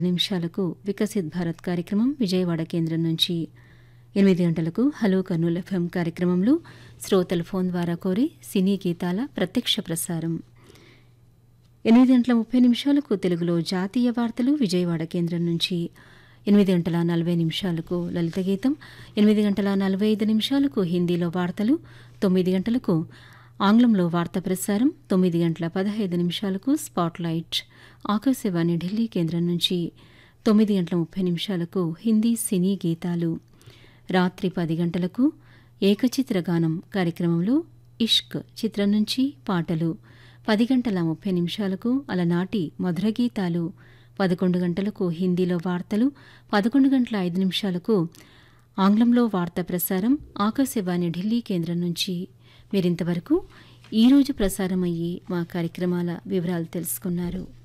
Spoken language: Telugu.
నిమిషాలకు వికసిత్ భారత్ కార్యక్రమం విజయవాడ కేంద్రం నుంచి ఎనిమిది గంటలకు హలో కర్నూలు ఎఫ్ఎం కార్యక్రమంలో శ్రోతలు ఫోన్ ద్వారా కోరి సినీ గీతాల ప్రత్యక్ష ప్రసారం ఎనిమిది గంటల ముప్పై నిమిషాలకు తెలుగులో జాతీయ వార్తలు విజయవాడ కేంద్రం నుంచి ఎనిమిది గంటల నలభై నిమిషాలకు లలిత గీతం ఎనిమిది గంటల నలభై ఐదు నిమిషాలకు హిందీలో వార్తలు తొమ్మిది గంటలకు ఆంగ్లంలో వార్తా ప్రసారం తొమ్మిది గంటల పదహైదు నిమిషాలకు స్పాట్లైట్ ఆకాశవాణి ఢిల్లీ కేంద్రం నుంచి తొమ్మిది గంటల ముప్పై నిమిషాలకు హిందీ సినీ గీతాలు రాత్రి పది గంటలకు ఏకచిత్ర గానం కార్యక్రమంలో ఇష్క్ చిత్రం నుంచి పాటలు పది గంటల ముప్పై నిమిషాలకు అలనాటి మధుర గీతాలు పదకొండు గంటలకు హిందీలో వార్తలు పదకొండు గంటల ఐదు నిమిషాలకు ఆంగ్లంలో వార్తా ప్రసారం ఆకాశవాణి ఢిల్లీ కేంద్రం నుంచి మీరింతవరకు ఈరోజు ప్రసారమయ్యే మా కార్యక్రమాల వివరాలు తెలుసుకున్నారు